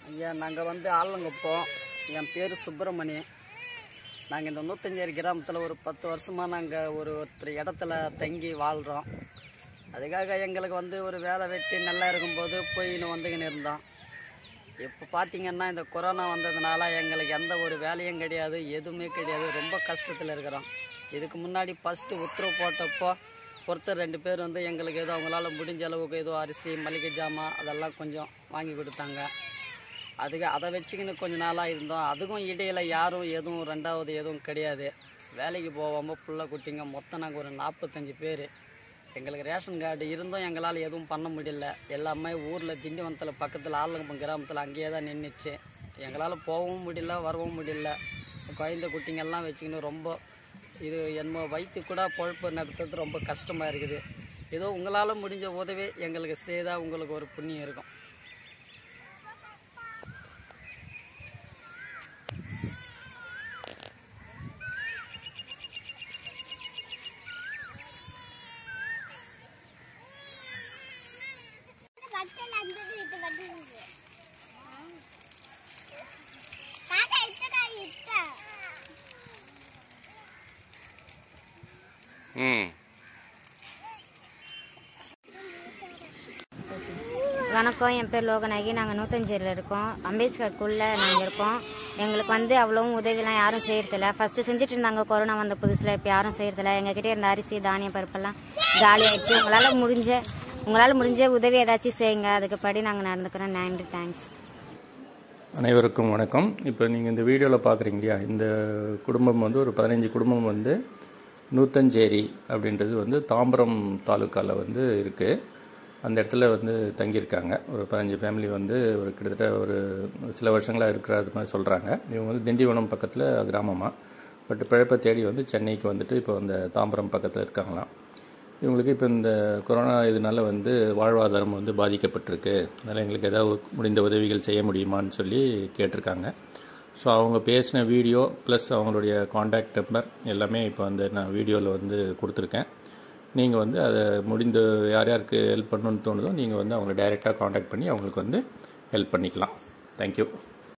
ஐயா நாங்கள் வந்து ஆலங்குப்பம் என் பேர் சுப்பிரமணி நாங்கள் இந்த நூத்தஞ்சேரி கிராமத்தில் ஒரு பத்து வருஷமாக நாங்கள் ஒரு ஒருத்தர் இடத்துல தங்கி வாழ்கிறோம் அதுக்காக எங்களுக்கு வந்து ஒரு வேலை வெட்டி நல்லா இருக்கும்போது போயின்னு வந்துக்கின்னு இருந்தோம் இப்போ பார்த்தீங்கன்னா இந்த கொரோனா வந்ததுனால எங்களுக்கு எந்த ஒரு வேலையும் கிடையாது எதுவுமே கிடையாது ரொம்ப கஷ்டத்தில் இருக்கிறோம் இதுக்கு முன்னாடி ஃபஸ்ட்டு உத்தரவு போட்டப்போ ஒருத்தர் ரெண்டு பேர் வந்து எங்களுக்கு ஏதோ அவங்களால முடிஞ்ச அளவுக்கு ஏதோ அரிசி மளிகை ஜாமான் அதெல்லாம் கொஞ்சம் வாங்கி கொடுத்தாங்க அதுக்கு அதை வச்சுக்கின்னு கொஞ்ச நாளாக இருந்தோம் அதுக்கும் இடையில யாரும் எதுவும் ரெண்டாவது எதுவும் கிடையாது வேலைக்கு போகாமல் புள்ள குட்டிங்க மொத்தம் நாங்கள் ஒரு நாற்பத்தஞ்சு பேர் எங்களுக்கு ரேஷன் கார்டு இருந்தும் எங்களால் எதுவும் பண்ண முடியல எல்லாமே ஊரில் திண்டிவனத்தில் பக்கத்தில் ஆலங்கப்பம் கிராமத்தில் அங்கேயே தான் நின்றுச்சு எங்களால் போகவும் முடியல வரவும் முடியல குழந்தை குட்டிங்கெல்லாம் வச்சுக்கின்னு ரொம்ப இது என்னமோ வயிற்று கூட பொழப்பு நடத்துறது ரொம்ப கஷ்டமாக இருக்குது ஏதோ உங்களால் முடிஞ்ச உதவி எங்களுக்கு செய்தால் உங்களுக்கு ஒரு புண்ணியம் இருக்கும் கட்டல அஞ்சது இட்டு கட்டுது காக்கா இட்டக்கா இட்ட ம் வணக்கம் என் பேர் லோகநாயகி நாங்கள் நூத்தஞ்சேரியில் இருக்கோம் அம்பேத்கர்க்குள்ளே நாங்கள் இருக்கோம் எங்களுக்கு வந்து அவ்வளவும் உதவிலாம் யாரும் செய்யறதில்ல ஃபஸ்ட்டு செஞ்சுட்டு இருந்தாங்க கொரோனா வந்த புதுசில் இப்போ யாரும் செய்யறதில்ல எங்ககிட்ட இருந்த அரிசி தானியம் பருப்பெல்லாம் காலி ஆயிடுச்சு உங்களால் முடிஞ்ச உங்களால் முடிஞ்ச உதவி ஏதாச்சும் செய்யுங்க அதுக்கு படி நாங்கள் நடந்துக்கிறோம் நன்றி தேங்க்ஸ் அனைவருக்கும் வணக்கம் இப்போ நீங்கள் இந்த வீடியோவில் பார்க்குறீங்க இல்லையா இந்த குடும்பம் வந்து ஒரு பதினஞ்சு குடும்பம் வந்து நூத்தஞ்சேரி அப்படின்றது வந்து தாம்பரம் தாலுக்காவில் வந்து இருக்குது அந்த இடத்துல வந்து தங்கியிருக்காங்க ஒரு பதினஞ்சு ஃபேமிலி வந்து ஒரு கிட்டத்தட்ட ஒரு சில வருஷங்களாக இருக்கிறது மாதிரி சொல்கிறாங்க இவங்க வந்து திண்டிவனம் பக்கத்தில் கிராமமாக பட் பிழப்பை தேடி வந்து சென்னைக்கு வந்துட்டு இப்போ அந்த தாம்பரம் பக்கத்தில் இருக்காங்களாம் இவங்களுக்கு இப்போ இந்த கொரோனா இதனால வந்து வாழ்வாதாரம் வந்து பாதிக்கப்பட்டிருக்கு அதனால் எங்களுக்கு ஏதாவது முடிந்த உதவிகள் செய்ய முடியுமான்னு சொல்லி கேட்டிருக்காங்க ஸோ அவங்க பேசின வீடியோ ப்ளஸ் அவங்களுடைய காண்டாக்ட் நம்பர் எல்லாமே இப்போ வந்து நான் வீடியோவில் வந்து கொடுத்துருக்கேன் நீங்கள் வந்து அதை முடிந்த யார் யாருக்கு ஹெல்ப் பண்ணணும்னு தோணுதோ நீங்கள் வந்து அவங்களை டைரெக்டாக காண்டாக்ட் பண்ணி அவங்களுக்கு வந்து ஹெல்ப் பண்ணிக்கலாம் தேங்க்யூ